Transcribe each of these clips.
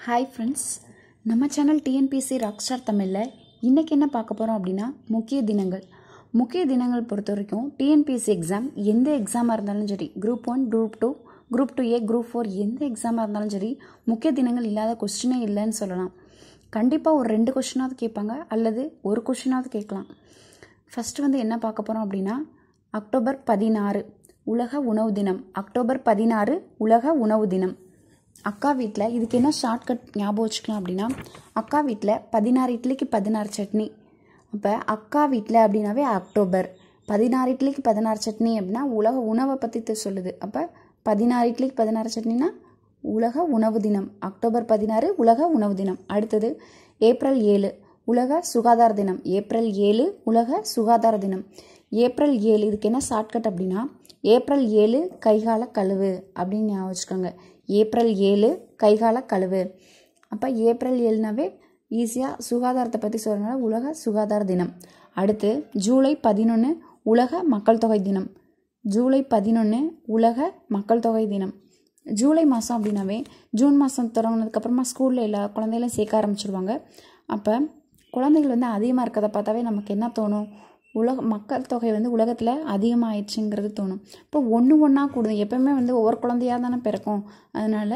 hi friends நம்ம channel TNPSC rockstar தமிழில் இன்றைக்கி என்ன பார்க்க போகிறோம் அப்படின்னா முக்கிய தினங்கள் முக்கிய தினங்கள் பொறுத்த வரைக்கும் டிஎன்பிஎஸ்சி எக்ஸாம் எந்த எக்ஸாமாக இருந்தாலும் சரி group one group two group two A group four எந்த எக்ஸாமாக இருந்தாலும் சரி முக்கிய தினங்கள் இல்லாத கொஸ்டினே இல்லைன்னு சொல்லலாம் கண்டிப்பாக ஒரு ரெண்டு கொஷினாவது கேட்பாங்க அல்லது ஒரு கொஷினாவது கேட்கலாம் ஃபஸ்ட்டு வந்து என்ன பார்க்க போகிறோம் அப்படின்னா அக்டோபர் பதினாறு உலக உணவு தினம் அக்டோபர் பதினாறு உலக உணவு தினம் அக்கா வீட்டில் இதுக்கு என்ன ஷார்ட்கட் ஞாபகம் வச்சுக்கலாம் அப்படின்னா அக்கா வீட்டில் பதினாறு இட்லிக்கு பதினாறு சட்னி அப்போ அக்கா வீட்டில் அப்படின்னாவே அக்டோபர் பதினாறு இட்லிக்கு பதினாறு சட்னி அப்படின்னா உலக உணவை பற்றி சொல்லுது அப்போ பதினாறு இட்லிக்கு பதினாறு சட்னினா உலக உணவு தினம் அக்டோபர் பதினாறு உலக உணவு தினம் அடுத்தது ஏப்ரல் ஏழு உலக சுகாதார தினம் ஏப்ரல் ஏழு உலக சுகாதார தினம் ஏப்ரல் ஏழு இதுக்கு என்ன ஷார்ட்கட் அப்படின்னா ஏப்ரல் ஏழு கைகால கழுவு அப்படின்னு ஞாபகம் வச்சுக்கோங்க ஏப்ரல் ஏழு கைகால கழுவு அப்போ ஏப்ரல் ஏழுனாவே ஈஸியாக சுகாதாரத்தை பற்றி சொல்கிறனால உலக சுகாதார தினம் அடுத்து ஜூலை பதினொன்று உலக மக்கள் தொகை தினம் ஜூலை பதினொன்று உலக மக்கள் தொகை தினம் ஜூலை மாதம் அப்படின்னாவே ஜூன் மாதம் தொடங்கினதுக்கப்புறமா ஸ்கூலில் எல்லா குழந்தைகளும் சேர்க்க ஆரம்பிச்சிருவாங்க அப்போ குழந்தைகள் வந்து அதிகமாக இருக்கிறத பார்த்தாவே நமக்கு என்ன தோணும் உலக மக்கள் தொகை வந்து உலகத்தில் அதிகமாகிடுச்சுங்கிறது தோணும் இப்போ ஒன்று ஒன்றா கூடுது எப்போவுமே வந்து ஒவ்வொரு குழந்தையாக தானே பிறக்கும் அதனால்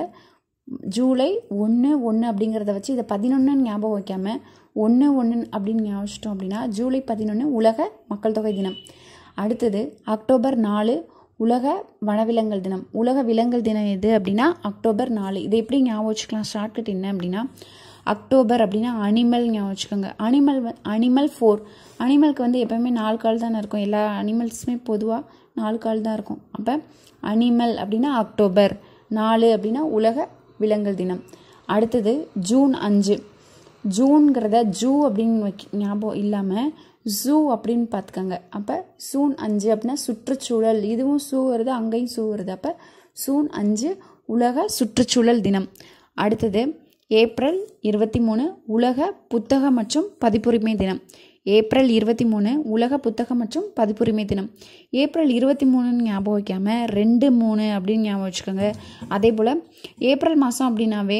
ஜூலை ஒன்று ஒன்று அப்படிங்கிறத வச்சு இதை பதினொன்றுன்னு ஞாபகம் வைக்காமல் ஒன்று ஒன்று அப்படின்னு ஞாபகம் வச்சிட்டோம் அப்படின்னா ஜூலை பதினொன்று உலக மக்கள் தொகை தினம் அடுத்தது அக்டோபர் நாலு உலக வனவிலங்குகள் தினம் உலக விலங்குகள் தினம் எது அப்படின்னா அக்டோபர் நாலு இதை எப்படி ஞாபகம் வச்சுக்கலாம் ஷார்ட்கட் என்ன அப்படின்னா அக்டோபர் அப்படின்னா அனிமல் ஞாபகம் வச்சுக்கோங்க அனிமல் அனிமல் ஃபோர் அனிமலுக்கு வந்து எப்போவுமே நாலு கால் தானே இருக்கும் எல்லா அனிமல்ஸுமே பொதுவாக நாலு கால் தான் இருக்கும் அப்போ அனிமல் அப்படின்னா அக்டோபர் நாலு அப்படின்னா உலக விலங்குகள் தினம் அடுத்தது ஜூன் அஞ்சு ஜூன்கிறத ஜூ அப்படின்னு வைக்க ஞாபகம் இல்லாமல் ஜூ அப்படின்னு பார்த்துக்கோங்க அப்போ சூன் அஞ்சு அப்படின்னா சுற்றுச்சூழல் இதுவும் சூ வருது அங்கேயும் சூ வருது அப்போ சூன் அஞ்சு உலக சுற்றுச்சூழல் தினம் அடுத்தது ஏப்ரல் இருபத்தி மூணு உலக புத்தக மற்றும் பதிப்புரிமை தினம் ஏப்ரல் இருபத்தி மூணு உலக புத்தகம் மற்றும் பதிப்புரிமை தினம் ஏப்ரல் இருபத்தி மூணுன்னு ஞாபகம் வைக்காமல் ரெண்டு மூணு அப்படின்னு ஞாபகம் வச்சுக்கோங்க அதே போல் ஏப்ரல் மாதம் அப்படின்னாவே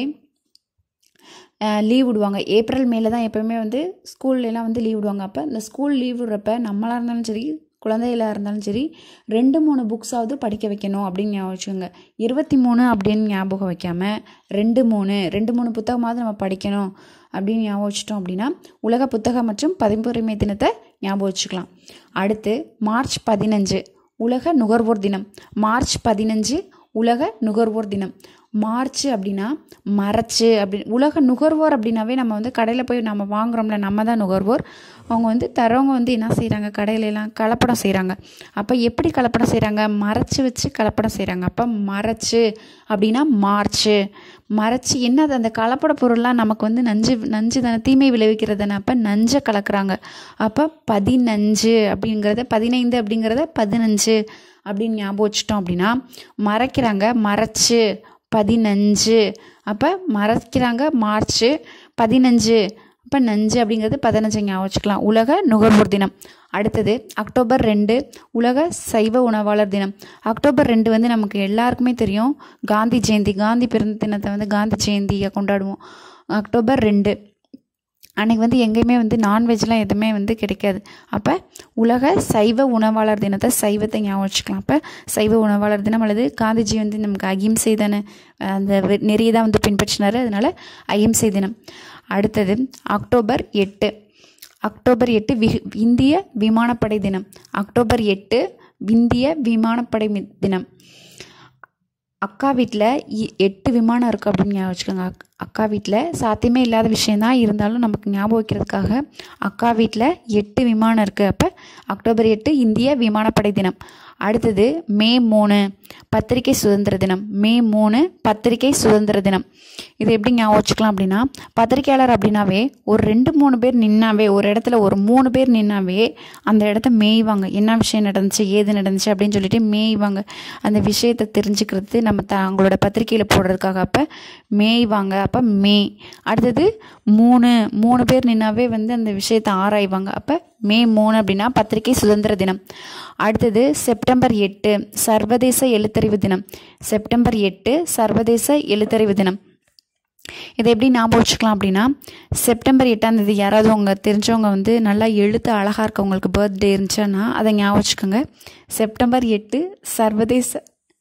லீவ் விடுவாங்க ஏப்ரல் மேலே தான் எப்போவுமே வந்து ஸ்கூல்லலாம் வந்து லீவ் விடுவாங்க அப்போ இந்த ஸ்கூல் லீவ் விடுறப்ப நம்மளாக இருந்தாலும் சரி குழந்தைகளாக இருந்தாலும் சரி ரெண்டு மூணு புக்ஸாவது படிக்க வைக்கணும் அப்படின்னு ஞாபகம் வச்சுக்கோங்க இருபத்தி மூணு அப்படின்னு ஞாபகம் வைக்காமல் ரெண்டு மூணு ரெண்டு மூணு புத்தகமாவது நம்ம படிக்கணும் அப்படின்னு ஞாபகம் வச்சிட்டோம் அப்படின்னா உலக புத்தகம் மற்றும் பதிப்புரிமை தினத்தை ஞாபகம் வச்சுக்கலாம் அடுத்து மார்ச் பதினஞ்சு உலக நுகர்வோர் தினம் மார்ச் பதினஞ்சு உலக நுகர்வோர் தினம் மார்ச் அப்படின்னா மறைச்சு அப்படி உலக நுகர்வோர் அப்படின்னாவே நம்ம வந்து கடையில் போய் நம்ம வாங்குறோம்ல நம்ம தான் நுகர்வோர் அவங்க வந்து தரவங்க வந்து என்ன செய்கிறாங்க கடையிலலாம் கலப்படம் செய்கிறாங்க அப்போ எப்படி கலப்படம் செய்கிறாங்க மறைச்சு வச்சு கலப்படம் செய்கிறாங்க அப்போ மறைச்சு அப்படின்னா மார்ச்சு மறைச்சி என்ன அந்த கலப்பட பொருள்லாம் நமக்கு வந்து நஞ்சு நஞ்சு தானே தீமை விளைவிக்கிறது தானே அப்போ நஞ்சை கலக்குறாங்க அப்போ பதினஞ்சு அப்படிங்கிறத பதினைந்து அப்படிங்கிறத பதினஞ்சு அப்படின்னு ஞாபகம் வச்சிட்டோம் அப்படின்னா மறைக்கிறாங்க மறைச்சு பதினஞ்சு அப்போ மறைக்கிறாங்க மார்ச்சு பதினஞ்சு அப்போ நஞ்சு அப்படிங்கிறது பதினஞ்சு ஞாபகம் வச்சுக்கலாம் உலக நுகர்வோர் தினம் அடுத்தது அக்டோபர் ரெண்டு உலக சைவ உணவாளர் தினம் அக்டோபர் ரெண்டு வந்து நமக்கு எல்லாருக்குமே தெரியும் காந்தி ஜெயந்தி காந்தி பிறந்த தினத்தை வந்து காந்தி ஜெயந்தியை கொண்டாடுவோம் அக்டோபர் ரெண்டு அன்றைக்கி வந்து எங்கேயுமே வந்து நான்வெஜ்லாம் எதுவுமே வந்து கிடைக்காது அப்போ உலக சைவ உணவாளர் தினத்தை சைவத்தை ஞாபகம் வச்சுக்கலாம் அப்போ சைவ உணவாளர் தினம் அல்லது காந்திஜி வந்து நமக்கு அகிம்சை தானே அந்த நெறியை தான் வந்து பின்பற்றினார் அதனால் அகிம்சை தினம் அடுத்தது அக்டோபர் எட்டு அக்டோபர் எட்டு வி இந்திய விமானப்படை தினம் அக்டோபர் எட்டு இந்திய விமானப்படை தினம் அக்கா வீட்டில் எட்டு விமானம் இருக்குது அப்படின்னு ஞாபகம் வச்சுக்கோங்க அக்கா வீட்டில் சாத்தியமே இல்லாத விஷயந்தான் இருந்தாலும் நமக்கு ஞாபகம் வைக்கிறதுக்காக அக்கா வீட்டில் எட்டு விமானம் இருக்குது அப்போ அக்டோபர் எட்டு இந்திய விமானப்படை தினம் அடுத்தது மே மூணு பத்திரிகை சுதந்திர தினம் மே மூணு பத்திரிகை சுதந்திர தினம் இது எப்படி ஞாபகம் வச்சுக்கலாம் அப்படின்னா பத்திரிகையாளர் அப்படின்னாவே ஒரு ரெண்டு மூணு பேர் நின்னாவே ஒரு இடத்துல ஒரு மூணு பேர் நின்னாவே அந்த இடத்த மேய்வாங்க என்ன விஷயம் நடந்துச்சு ஏது நடந்துச்சு அப்படின்னு சொல்லிட்டு மேய்வாங்க அந்த விஷயத்தை தெரிஞ்சுக்கிறது நம்ம த அவங்களோட பத்திரிகையில் போடுறதுக்காக அப்போ மேய்வாங்க அப்போ மே அடுத்தது மூணு மூணு பேர் நின்னாவே வந்து அந்த விஷயத்தை ஆராய்வாங்க அப்போ மே மூணு அப்படின்னா பத்திரிகை சுதந்திர தினம் அடுத்தது செப்டம்பர் எட்டு சர்வதேச எழுத்தறிவு தினம் செப்டம்பர் எட்டு சர்வதேச எழுத்தறிவு தினம் இதை எப்படி ஞாபகம் வச்சுக்கலாம் அப்படின்னா செப்டம்பர் எட்டாம் தேதி யாராவது உங்க தெரிஞ்சவங்க வந்து நல்லா எழுத்து அழகாக இருக்கவங்களுக்கு பர்த்டே இருந்துச்சுன்னா அதை ஞாபகம் வச்சுக்கோங்க செப்டம்பர் எட்டு சர்வதேச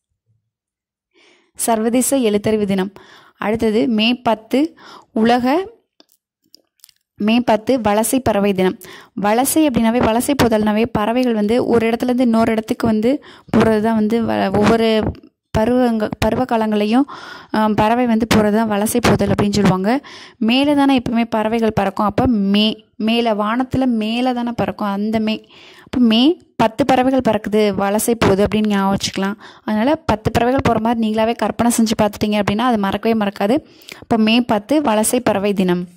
சர்வதேச எழுத்தறிவு தினம் அடுத்தது மே பத்து உலக மே பத்து வலசை பறவை தினம் வலசை அப்படின்னாவே வலசை போதல்னாவே பறவைகள் வந்து ஒரு இடத்துலேருந்து இன்னொரு இடத்துக்கு வந்து போகிறது தான் வந்து வ- ஒவ்வொரு பருவங்க பருவ காலங்களையும் ஆம், பறவை வந்து போகிறது தான் வலசை போதல் அப்படின்னு சொல்லுவாங்க மேலே தானே எப்பவுமே பறவைகள் பறக்கும் அப்போ மே மேலே வானத்தில் மேலே தானே பறக்கும் அந்த மே அப்போ மே பத்து பறவைகள் பறக்குது வலசை போகுது அப்படின்னு ஞாபகம் வச்சுக்கலாம் அதனால் பத்து பறவைகள் போகிற மாதிரி நீங்களாவே கற்பனை செஞ்சு பார்த்துட்டீங்க அப்படின்னா அது மறக்கவே மறக்காது இப்போ மே பத்து வலசை பறவை தினம்